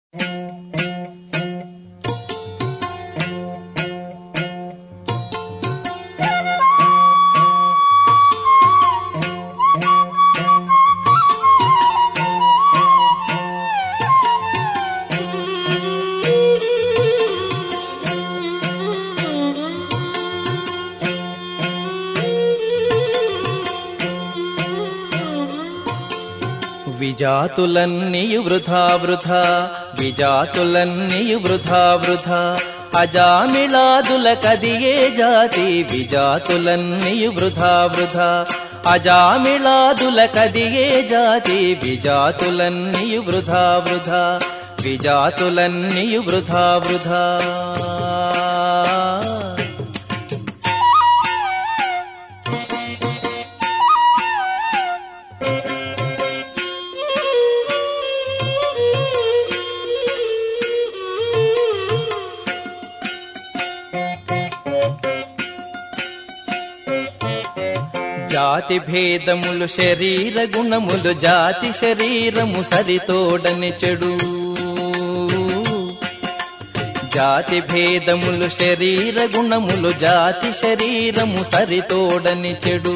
విజాతులన్నీయు వృధా వృధా విజాతులన్నీయు వృధా వృధా అజామిళాదుల కదియే జాతి విజాతులన్నీయు వృధా వృధా అజామిళాదుల కదియే జాతి విజాతులన్నీయు వృధా వృధా విజాతులన్నీయు వృధా వృధా జాతి భేదములు శరీర గుణములు జాతి శరీరము సరితోడని చెడు జాతి భేదములు శరీర గుణములు జాతి శరీరము సరితోడని చెడు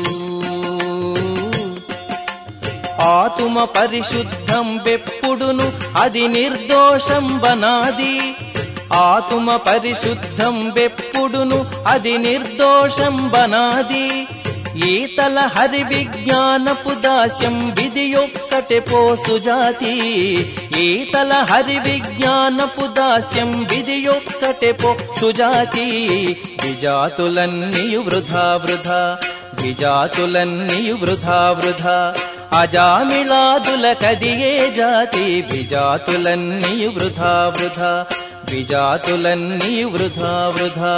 ఆతుమ పరిశుద్ధం వెప్పుడును అది నిర్దోషం బనాది ఆతుమ పరిశుద్ధం వెప్పుడును అది నిర్దోషం బనాది ఈతల హరి విజ్ఞానపు దాస్యం విధియొక్కటే పోసు జాతి ఈతల హరి విజ్ఞానపు దాస్యం విధియొక్కటే పోసు జాతి విజాతులన్నీయు వృధా వృధా విజాతులన్నీయు వృధా వృధా అజామిళాదుల కదియే జాతి విజాతులన్నీయు వృధా వృధా విజాతులన్నీయు వృధా వృధా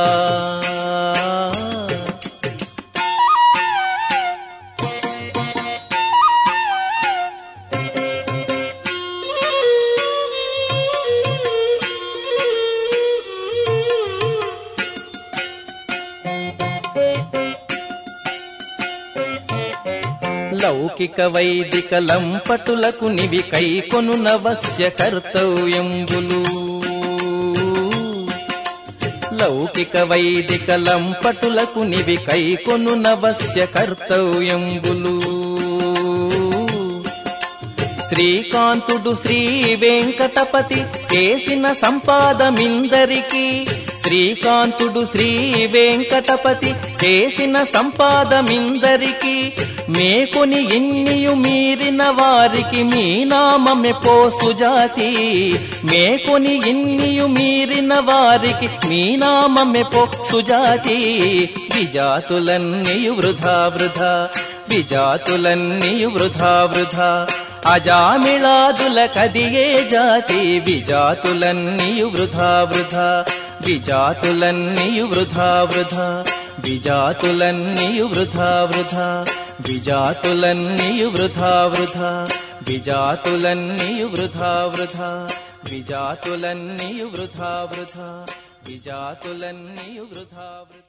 లౌకిక వైదిక లంపటులకు నివి కైకొను నవస్య కర్తవ్యంబులు లౌకిక వైదిక లంపటులకు నివి కైకొను నవస్య కర్తవ్యంబులు శ్రీకాంతుడు శ్రీ వెంకటపతి చేసిన సంపాదమిందరికి శ్రీకాంతుడు శ్రీ వెంకటపతి చేసిన సంపాదమిందరికి మేకొని ఎన్నియు మీరిన వారికి మీ నామమే పోసు జాతి మేకొని ఎన్నియు మీరిన వారికి మీ నామమే పోసు జాతి విజాతులన్నీయు వృధా వృధా విజాతులన్నీయు వృధా వృధా అజామిళాదుల కదియే జాతి విజాతులన్నీయు వృధా వృధా విజాతులన్నీయు వృధా వృధా విజాతులన్నీయు వృధా వృధా విజాతులన్నీయు వృధా వృధా విజాతులన్నీయు వృధా వృధా విజాతులన్నీయు వృధా వృధా విజాతులన్నీయు వృధా వృధా